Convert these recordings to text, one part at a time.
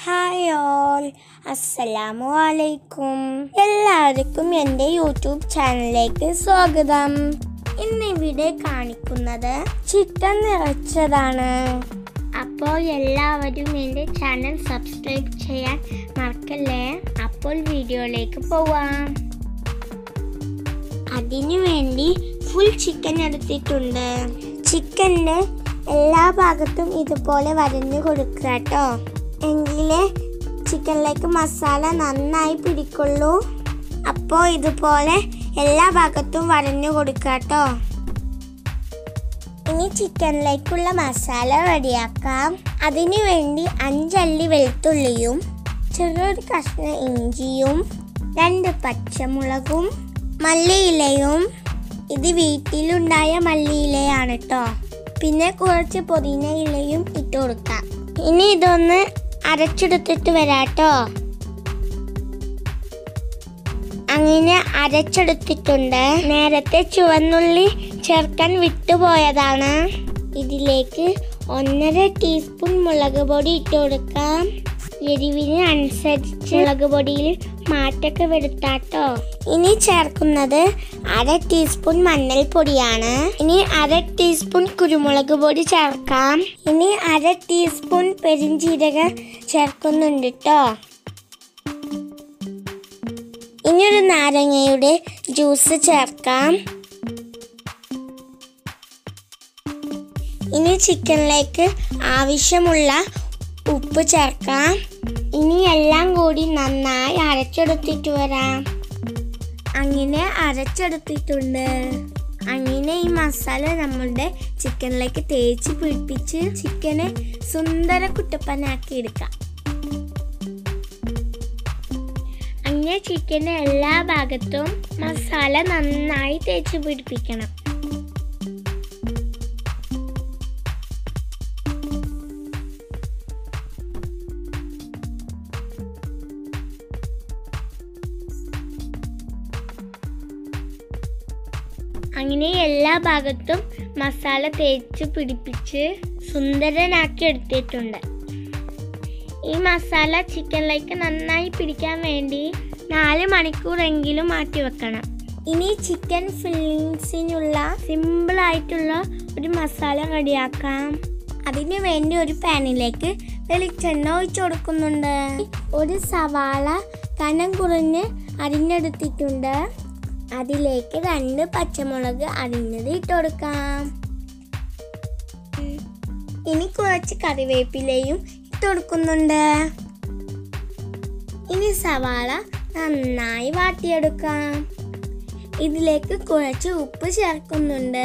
hi all അസ്സലാമു അലൈക്കും എല്ലാവർക്കും എൻ്റെ യൂട്യൂബ് ചാനലിലേക്ക് സ്വാഗതം ഇന്നിവിടെ കാണിക്കുന്നത് ചിക്കൻ നിറച്ചതാണ് അപ്പോൾ എല്ലാവരും എൻ്റെ ചാനൽ സബ്സ്ക്രൈബ് ചെയ്യാൻ മറക്കല്ലേ അപ്പോൾ വീഡിയോയിലേക്ക് പോവാം അതിനു വേണ്ടി ഫുൾ ചിക്കൻ എടുത്തിട്ടുണ്ട് ചിക്കൻ്റെ എല്ലാ ഭാഗത്തും ഇതുപോലെ വരഞ്ഞു കൊടുക്കുക കേട്ടോ എങ്കിലേ ചിക്കനിലേക്ക് മസാല നന്നായി പിടിക്കുള്ളൂ അപ്പോൾ ഇതുപോലെ എല്ലാ ഭാഗത്തും വരഞ്ഞു കൊടുക്കുക കേട്ടോ ഇനി ചിക്കനിലേക്കുള്ള മസാല റെഡിയാക്കാം അതിനു വേണ്ടി അഞ്ചല്ലി വെളുത്തുള്ളിയും ചെറിയൊരു കഷ്ണം ഇഞ്ചിയും രണ്ട് പച്ചമുളകും മല്ലിയിലയും ഇത് വീട്ടിലുണ്ടായ മല്ലിയിലയാണ് കേട്ടോ പിന്നെ കുറച്ച് പുതിന ഇലയും ഇട്ട് കൊടുക്കാം ഇനി ഇതൊന്ന് അരച്ചെടുത്തിട്ട് വരാട്ടോ അങ്ങനെ അരച്ചെടുത്തിട്ടുണ്ട് നേരത്തെ ചുവന്നുള്ളി ചേർക്കാൻ വിട്ടുപോയതാണ് ഇതിലേക്ക് ഒന്നര ടീസ്പൂൺ മുളക് പൊടി ഇട്ട് കൊടുക്കാം എരിവിന് അനുസരിച്ച് മുളക് പൊടിയിൽ മാറ്റൊക്കെ വരുത്താട്ടോ ഇനി ചേർക്കുന്നത് അര ടീസ്പൂൺ മഞ്ഞൾപ്പൊടിയാണ് ഇനി അര ടീസ്പൂൺ കുരുമുളക് പൊടി ചേർക്കാം ഇനി അര ടീസ്പൂൺ പെരിഞ്ചീരകം ചേർക്കുന്നുണ്ട് കേട്ടോ ഇനി ഒരു നാരങ്ങയുടെ ജ്യൂസ് ചേർക്കാം ഇനി ചിക്കനിലേക്ക് ആവശ്യമുള്ള ഉപ്പ് ചേർക്കാം ഇനി എല്ലാം കൂടി നന്നായി അരച്ചെടുത്തിട്ട് വരാം അങ്ങനെ അരച്ചെടുത്തിട്ടുണ്ട് അങ്ങനെ ഈ മസാല നമ്മളുടെ ചിക്കനിലേക്ക് തേച്ച് പിടിപ്പിച്ച് ചിക്കനെ സുന്ദര കുട്ടപ്പനാക്കി എടുക്കാം അങ്ങനെ ചിക്കൻ്റെ എല്ലാ ഭാഗത്തും മസാല നന്നായി തേച്ച് പിടിപ്പിക്കണം അങ്ങനെ എല്ലാ ഭാഗത്തും മസാല തേച്ച് പിടിപ്പിച്ച് സുന്ദരനാക്കി എടുത്തിട്ടുണ്ട് ഈ മസാല ചിക്കനിലേക്ക് നന്നായി പിടിക്കാൻ വേണ്ടി നാല് മണിക്കൂറെങ്കിലും മാറ്റി വെക്കണം ഇനി ചിക്കൻ ഫില്ലിങ്സിനുള്ള സിമ്പിൾ ആയിട്ടുള്ള ഒരു മസാല റെഡിയാക്കാം അതിനു വേണ്ടി ഒരു പാനിലേക്ക് വെളിച്ചെണ്ണ ഒഴിച്ചു കൊടുക്കുന്നുണ്ട് ഒരു സവാള കനം കുറഞ്ഞ് അരിഞ്ഞെടുത്തിട്ടുണ്ട് അതിലേക്ക് രണ്ട് പച്ചമുളക് അരിഞ്ഞത് ഇട്ട് കൊടുക്കാം ഇനി കുറച്ച് കറിവേപ്പിലയും ഇട്ട് കൊടുക്കുന്നുണ്ട് ഇനി സവാള നന്നായി വാട്ടിയെടുക്കാം ഇതിലേക്ക് കുറച്ച് ഉപ്പ് ചേർക്കുന്നുണ്ട്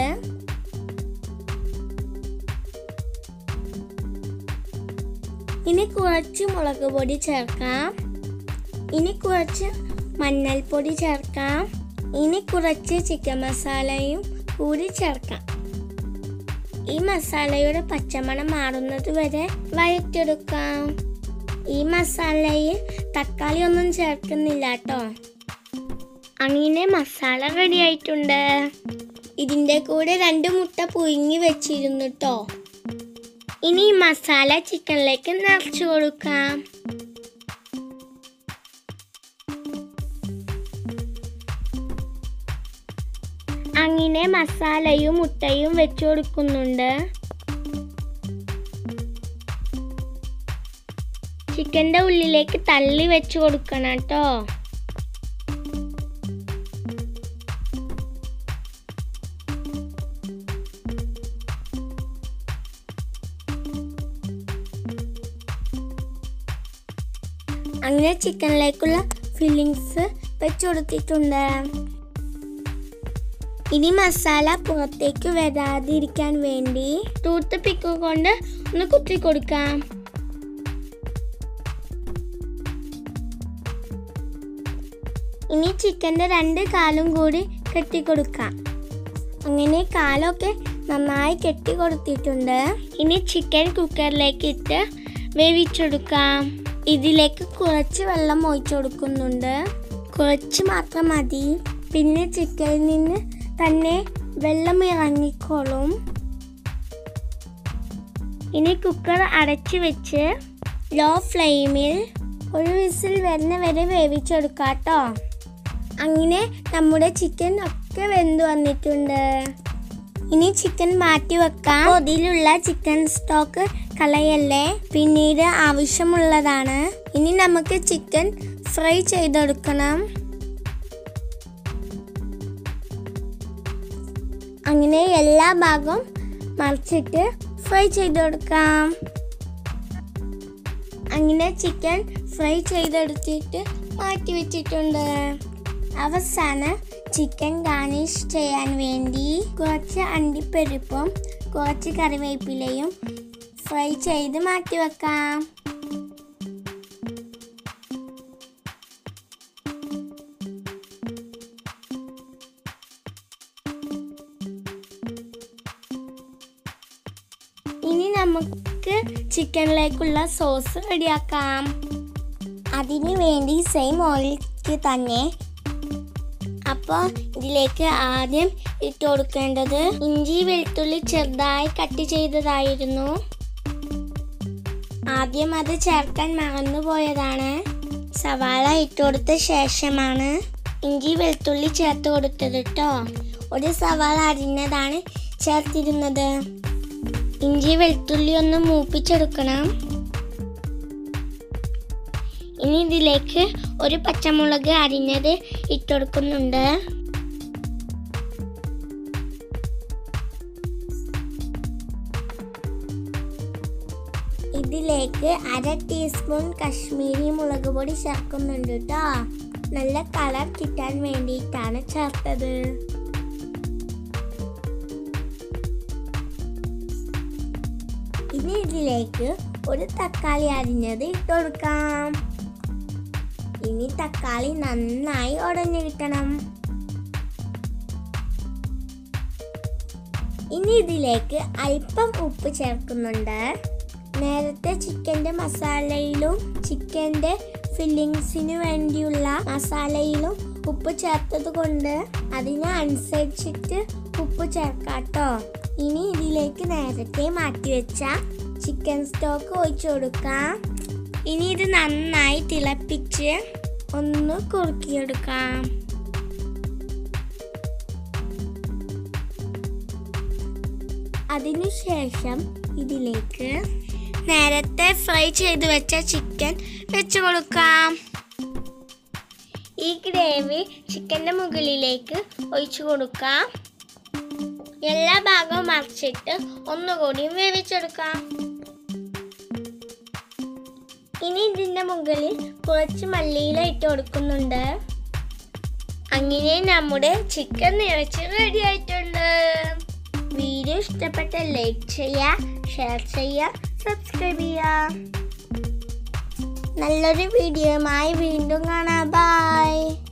ഇനി കുറച്ച് മുളക് പൊടി ചേർക്കാം ഇനി കുറച്ച് മഞ്ഞൾപ്പൊടി ചേർക്കാം ഇനി കുറച്ച് ചിക്കൻ മസാലയും കൂടി ചേർക്കാം ഈ മസാലയുടെ പച്ചമണം മാറുന്നത് വരെ വഴറ്റെടുക്കാം ഈ മസാലയിൽ തക്കാളി ഒന്നും ചേർക്കുന്നില്ല കേട്ടോ അങ്ങനെ മസാല റെഡി ആയിട്ടുണ്ട് ഇതിൻ്റെ കൂടെ രണ്ട് മുട്ട പുഴുങ്ങി വെച്ചിരുന്നു കേട്ടോ ഇനി ഈ മസാല ചിക്കനിലേക്ക് നിറച്ചു കൊടുക്കാം അങ്ങനെ മസാലയും മുട്ടയും വെച്ചു കൊടുക്കുന്നുണ്ട് ചിക്കൻ്റെ ഉള്ളിലേക്ക് തള്ളി വെച്ച് കൊടുക്കണം കേട്ടോ അങ്ങനെ ചിക്കനിലേക്കുള്ള ഫില്ലിങ്സ് വെച്ച് കൊടുത്തിട്ടുണ്ട് ഇനി മസാല പുറത്തേക്ക് വരാതിരിക്കാൻ വേണ്ടി ടൂത്ത് പിക്ക് കൊണ്ട് ഒന്ന് കുത്തി കൊടുക്കാം ഇനി ചിക്കൻ്റെ രണ്ട് കാലും കൂടി കെട്ടിക്കൊടുക്കാം അങ്ങനെ കാലൊക്കെ നന്നായി കെട്ടി കൊടുത്തിട്ടുണ്ട് ഇനി ചിക്കൻ കുക്കറിലേക്ക് ഇട്ട് വേവിച്ചെടുക്കാം ഇതിലേക്ക് കുറച്ച് വെള്ളം ഒഴിച്ചു കൊടുക്കുന്നുണ്ട് കുറച്ച് മാത്രം മതി പിന്നെ ചിക്കനിൽ നിന്ന് തന്നെ വെള്ളം ഇറങ്ങിക്കോളും ഇനി കുക്കർ അടച്ചു വെച്ച് ലോ ഫ്ലെയിമിൽ ഒരു വിസിൽ വരുന്ന വരെ വേവിച്ചെടുക്കാം കേട്ടോ അങ്ങനെ നമ്മുടെ ചിക്കൻ ഒക്കെ വെന്ത് വന്നിട്ടുണ്ട് ഇനി ചിക്കൻ മാറ്റി വെക്കാം അതിലുള്ള ചിക്കൻ സ്റ്റോക്ക് കളയല്ലേ പിന്നീട് ആവശ്യമുള്ളതാണ് ഇനി നമുക്ക് ചിക്കൻ ഫ്രൈ ചെയ്തെടുക്കണം അങ്ങനെ എല്ലാ ഭാഗവും മറിച്ചിട്ട് ഫ്രൈ ചെയ്തെടുക്കാം അങ്ങനെ ചിക്കൻ ഫ്രൈ ചെയ്തെടുത്തിട്ട് മാറ്റി വെച്ചിട്ടുണ്ട് അവസാനം ചിക്കൻ ഗാർണിഷ് ചെയ്യാൻ വേണ്ടി കുറച്ച് അണ്ടിപ്പരിപ്പും കുറച്ച് കറിവേപ്പിലയും ഫ്രൈ ചെയ്ത് മാറ്റി വെക്കാം ഇനി നമുക്ക് ചിക്കനിലേക്കുള്ള സോസ് റെഡിയാക്കാം അതിന് വേണ്ടി സെയിം ഓയിൽക്ക് തന്നെ അപ്പോൾ ഇതിലേക്ക് ആദ്യം ഇട്ട് കൊടുക്കേണ്ടത് ഇഞ്ചി വെളുത്തുള്ളി ചെറുതായി കട്ട് ചെയ്തതായിരുന്നു ആദ്യം അത് ചേർക്കാൻ മറന്നുപോയതാണ് സവാള ഇട്ട് കൊടുത്ത ശേഷമാണ് ഇഞ്ചി വെളുത്തുള്ളി ചേർത്ത് കൊടുത്തത് കേട്ടോ ഒരു സവാള അരിഞ്ഞതാണ് ചേർത്തിരുന്നത് ഇഞ്ചി വെളുത്തുള്ളി ഒന്ന് മൂപ്പിച്ചെടുക്കണം ഇനി ഇതിലേക്ക് ഒരു പച്ചമുളക് അരിഞ്ഞത് ഇട്ടുകൊടുക്കുന്നുണ്ട് ഇതിലേക്ക് അര ടീസ്പൂൺ കശ്മീരി മുളക് പൊടി ചേർക്കുന്നുണ്ട് കേട്ടോ നല്ല കളർ കിട്ടാൻ വേണ്ടിയിട്ടാണ് ചേർത്തത് ഇനി ഇതിലേക്ക് ഒരു തക്കാളി അരിഞ്ഞത് ഇട്ട് കൊടുക്കാം ഇനി തക്കാളി നന്നായി ഉടഞ്ഞു കിട്ടണം ഇനി ഇതിലേക്ക് അല്പം ഉപ്പ് ചേർക്കുന്നുണ്ട് നേരത്തെ ചിക്കൻ്റെ മസാലയിലും ചിക്കൻ്റെ ഫില്ലിങ്സിന് വേണ്ടിയുള്ള മസാലയിലും ഉപ്പ് ചേർത്തത് കൊണ്ട് അതിന് അനുസരിച്ചിട്ട് ഉപ്പ് ചേർക്കാട്ടോ ഇനി ഇതിലേക്ക് നേരത്തെ മാറ്റി വെച്ച ചിക്കൻ സ്റ്റോക്ക് ഒഴിച്ചു കൊടുക്കാം ഇനി ഇത് നന്നായി തിളപ്പിച്ച് ഒന്ന് കുറുക്കിയെടുക്കാം അതിനുശേഷം ഇതിലേക്ക് നേരത്തെ ഫ്രൈ ചെയ്ത് വെച്ച ചിക്കൻ വെച്ച് കൊടുക്കാം ഈ ഗ്രേവി ചിക്കൻ്റെ മുകളിലേക്ക് ഒഴിച്ചു കൊടുക്കാം എല്ലാ ഭാഗവും മറിച്ചിട്ട് ഒന്നുകൂടിയും വേവിച്ചെടുക്കാം ഇനി ഇതിൻ്റെ മുകളിൽ കുറച്ച് മല്ലിയില ഇട്ട് കൊടുക്കുന്നുണ്ട് അങ്ങനെ നമ്മുടെ ചിക്കൻ നിറച്ച് റെഡി ആയിട്ടുണ്ട് വീഡിയോ ഇഷ്ടപ്പെട്ട ലൈക്ക് ചെയ്യുക ഷെയർ ചെയ്യുക സബ്സ്ക്രൈബ് ചെയ്യുക നല്ലൊരു വീഡിയോയുമായി വീണ്ടും കാണാം ബൈ